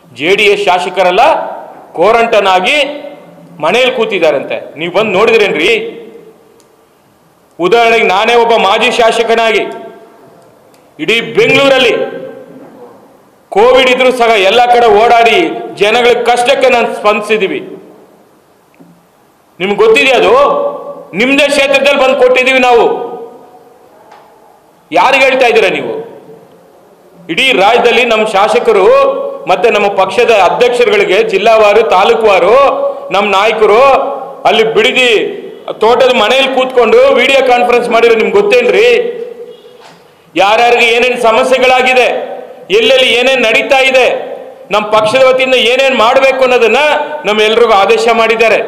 J D S ಶಾಸಕರೆಲ್ಲ quarantine ಆಗಿ ಮನೆಯಲ್ಲಿ ಕೂತಿದಾರಂತೆ ನೀವು ಬಂದು ನೋಡಿದ್ರೇನ್ರಿ ಉದಾಹರಣೆಗೆ ನಾನೇ ಒಬ್ಬ ಮಾಜಿ ಶಾಸಕನಾಗಿ ಇಡೀ ಬೆಂಗಳೂರಲ್ಲಿ ಕೋವಿಡ್ ಇದ್ರೂ ಸಹ ಎಲ್ಲ ಕಡೆ ಓಡಾಡಿ ಜನಗಳ ಕಷ್ಟಕ್ಕೆ ನಾನು ಸ್ಪಂದಿಸಿದೀವಿ ನಿಮ್ಗೆ ಗೊತ್ತಿದೆ ಅದು ನಿಮ್ದೇ ಕ್ಷೇತ್ರದಲ್ಲಿ ಬಂದು ಕೊಟ್ಟಿದ್ದೀವಿ ನಾವು ಯಾರಿಗೆ ಹೇಳ್ತಾ ಇದ್ದೀರಾ ನೀವು ಇಡೀ ರಾಜ್ಯದಲ್ಲಿ ನಮ್ಮ ಶಾಸಕರು ಮತ್ತೆ ನಮ್ಮ ಪಕ್ಷದ ಅಧ್ಯಕ್ಷರುಗಳಿಗೆ ಜಿಲ್ಲಾವಾರು ತಾಲೂಕುವಾರು ನಮ್ಮ ನಾಯಕರು ಅಲ್ಲಿ ಬಿಡಿದಿ ತೋಟದ ಮನೆಯಲ್ಲಿ ಕೂತ್ಕೊಂಡು ವಿಡಿಯೋ ಕಾನ್ಫರೆನ್ಸ್ ಮಾಡಿರೋ ನಿಮ್ಗೆ ಗೊತ್ತೇನ್ರಿ ಯಾರ್ಯಾರಿಗೆ ಏನೇನು ಸಮಸ್ಯೆಗಳಾಗಿದೆ ಎಲ್ಲೆಲ್ಲಿ ಏನೇನು ನಡೀತಾ ಇದೆ ನಮ್ಮ ಪಕ್ಷದ ವತಿಯಿಂದ ಏನೇನು ಮಾಡಬೇಕು ಅನ್ನೋದನ್ನ ನಮ್ಮೆಲ್ರಿಗೂ ಆದೇಶ ಮಾಡಿದ್ದಾರೆ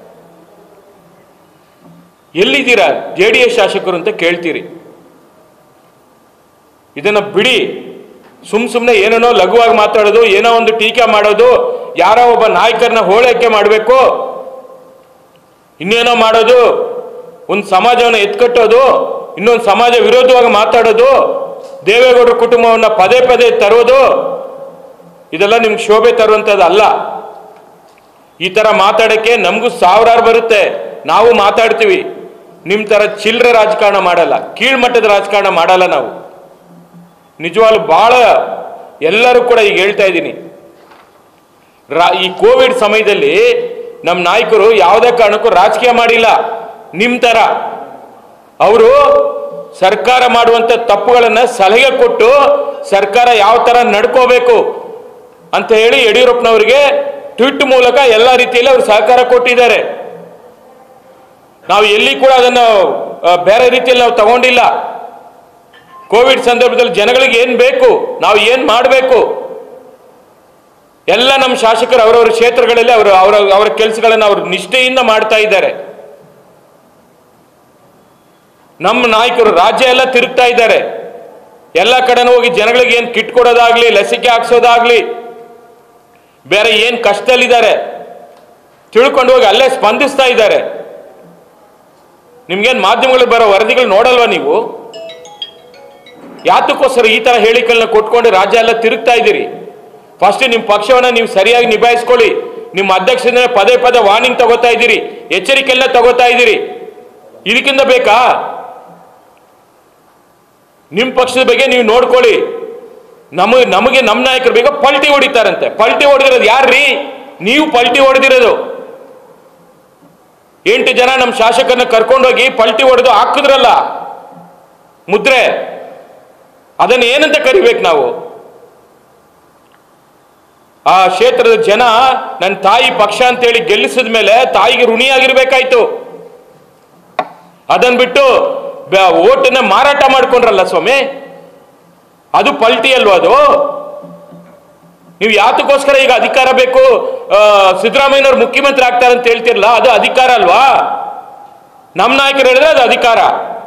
ಎಲ್ಲಿದ್ದೀರಾ ಜೆ ಡಿ ಎಸ್ ಶಾಸಕರು ಅಂತ ಕೇಳ್ತೀರಿ ಇದನ್ನ ಬಿಡಿ ಸುಮ್ ಸುಮ್ಮನೆ ಏನೇನೋ ಲಘುವಾಗಿ ಮಾತಾಡೋದು ಏನೋ ಒಂದು ಟೀಕೆ ಮಾಡೋದು ಯಾರೋ ಒಬ್ಬ ನಾಯಕರನ್ನ ಹೋಳೈಕೆ ಮಾಡಬೇಕು ಇನ್ನೇನೋ ಮಾಡೋದು ಒಂದು ಸಮಾಜವನ್ನು ಎತ್ಕಟ್ಟೋದು ಇನ್ನೊಂದು ಸಮಾಜ ವಿರೋಧವಾಗಿ ಮಾತಾಡೋದು ದೇವೇಗೌಡರ ಕುಟುಂಬವನ್ನು ಪದೇ ಪದೇ ತರೋದು ಇದೆಲ್ಲ ನಿಮ್ಗೆ ಶೋಭೆ ತರುವಂಥದ್ದು ಅಲ್ಲ ಈ ಥರ ಮಾತಾಡೋಕ್ಕೆ ನಮಗೂ ಸಾವಿರಾರು ಬರುತ್ತೆ ನಾವು ಮಾತಾಡ್ತೀವಿ ನಿಮ್ಮ ಥರ ಚಿಲ್ಲರೆ ರಾಜಕಾರಣ ಮಾಡಲ್ಲ ಕೀಳ್ಮಟ್ಟದ ರಾಜಕಾರಣ ಮಾಡಲ್ಲ ನಾವು ನಿಜವಾಗ್ಲೂ ಭಾಳ ಎಲ್ಲರೂ ಕೂಡ ಈಗ ಹೇಳ್ತಾ ಇದ್ದೀನಿ ರಾ ಈ ಕೋವಿಡ್ ಸಮಯದಲ್ಲಿ ನಮ್ಮ ನಾಯಕರು ಯಾವುದೇ ಕಾರಣಕ್ಕೂ ರಾಜಕೀಯ ಮಾಡಿಲ್ಲ ನಿಮ್ಮ ಥರ ಅವರು ಸರ್ಕಾರ ಮಾಡುವಂಥ ತಪ್ಪುಗಳನ್ನು ಸಲಹೆ ಕೊಟ್ಟು ಸರ್ಕಾರ ಯಾವ ಥರ ನಡ್ಕೋಬೇಕು ಅಂತ ಹೇಳಿ ಯಡಿಯೂರಪ್ಪನವರಿಗೆ ಟ್ವೀಟ್ ಮೂಲಕ ಎಲ್ಲ ರೀತಿಯಲ್ಲಿ ಅವರು ಸಹಕಾರ ಕೊಟ್ಟಿದ್ದಾರೆ ನಾವು ಎಲ್ಲಿ ಕೂಡ ಅದನ್ನು ಆ, ಬೇರೆ ರೀತಿಯಲ್ಲಿ ನಾವು ತಗೊಂಡಿಲ್ಲ ಕೋವಿಡ್ ಸಂದರ್ಭದಲ್ಲಿ ಜನಗಳಿಗೆ ಏನು ಬೇಕು ನಾವು ಏನು ಮಾಡಬೇಕು ಎಲ್ಲ ನಮ್ಮ ಶಾಸಕರು ಅವರವರ ಕ್ಷೇತ್ರಗಳಲ್ಲಿ ಅವರು ಅವರ ಅವರ ಕೆಲಸಗಳನ್ನು ಅವರು ನಿಷ್ಠೆಯಿಂದ ಮಾಡ್ತಾ ಇದ್ದಾರೆ ನಮ್ಮ ನಾಯಕರು ರಾಜ್ಯ ಎಲ್ಲ ತಿರುಗ್ತಾ ಇದ್ದಾರೆ ಎಲ್ಲ ಕಡೆನೂ ಹೋಗಿ ಜನಗಳಿಗೆ ಏನು ಕಿಟ್ ಕೊಡೋದಾಗ್ಲಿ ಲಸಿಕೆ ಹಾಕ್ಸೋದಾಗ್ಲಿ ಬೇರೆ ಏನು ಕಷ್ಟದಲ್ಲಿದ್ದಾರೆ ತಿಳ್ಕೊಂಡು ಹೋಗಿ ಅಲ್ಲೇ ಸ್ಪಂದಿಸ್ತಾ ಇದ್ದಾರೆ ನಿಮ್ಗೇನು ಮಾಧ್ಯಮಗಳು ಬರೋ ವರದಿಗಳು ನೋಡಲ್ವಾ ನೀವು ಯಾತಕ್ಕೋಸ್ಕರ ಈ ತರ ಹೇಳಿಕೆಗಳನ್ನ ಕೊಟ್ಕೊಂಡು ರಾಜ್ಯ ಎಲ್ಲ ತಿರುಗ್ತಾ ಇದ್ದೀರಿ ಫಸ್ಟ್ ನಿಮ್ಮ ಪಕ್ಷವನ್ನ ನೀವು ಸರಿಯಾಗಿ ನಿಭಾಯಿಸ್ಕೊಳ್ಳಿ ನಿಮ್ಮ ಅಧ್ಯಕ್ಷದಿಂದ ಪದೇ ಪದೇ ವಾರ್ನಿಂಗ್ ತಗೋತಾ ಇದ್ದೀರಿ ಎಚ್ಚರಿಕೆಲ್ಲ ತಗೋತಾ ಇದ್ದೀರಿ ಇದಕ್ಕಿಂತ ಬೇಕಾ ನಿಮ್ಮ ಪಕ್ಷದ ಬಗ್ಗೆ ನೀವು ನೋಡ್ಕೊಳ್ಳಿ ನಮಗೆ ನಮಗೆ ನಮ್ಮ ನಾಯಕರು ಬೇಗ ಪಲ್ಟಿ ಹೊಡಿತಾರಂತೆ ಪಲ್ಟಿ ಹೊಡೆದಿರೋದು ಯಾರ್ರೀ ನೀವು ಪಲ್ಟಿ ಹೊಡೆದಿರೋದು ಎಂಟು ಜನ ನಮ್ಮ ಶಾಸಕರನ್ನ ಕರ್ಕೊಂಡೋಗಿ ಪಲ್ಟಿ ಹೊಡೆದು ಹಾಕಿದ್ರಲ್ಲ ಮುದ್ರೆ ಅದನ್ನು ಏನಂತ ಕರಿಬೇಕು ನಾವು ಆ ಕ್ಷೇತ್ರದ ಜನ ನನ್ನ ತಾಯಿ ಪಕ್ಷ ಅಂತೇಳಿ ಗೆಲ್ಲಿಸಿದ ಮೇಲೆ ತಾಯಿಗೆ ಋಣಿಯಾಗಿರ್ಬೇಕಾಯ್ತು ಅದನ್ ಬಿಟ್ಟು ಬ- ಓಟನ್ನ ಮಾರಾಟ ಮಾಡ್ಕೊಂಡ್ರಲ್ಲ ಸ್ವಾಮಿ ಅದು ಪಲ್ಟಿ ಅಲ್ವಾ ಅದು ನೀವು ಯಾತಕ್ಕೋಸ್ಕರ ಈಗ ಅಧಿಕಾರ ಬೇಕು ಆ, ಸಿದ್ದರಾಮಯ್ಯನವ್ರು ಮುಖ್ಯಮಂತ್ರಿ ಆಗ್ತಾರೆ ಅಂತ ಹೇಳ್ತಿರಲ್ಲ ಅದು ಅಧಿಕಾರ ಅಲ್ವಾ ನಮ್ಮ ನಾಯಕರು ಹೇಳಿದ್ರೆ ಅದು ಅಧಿಕಾರ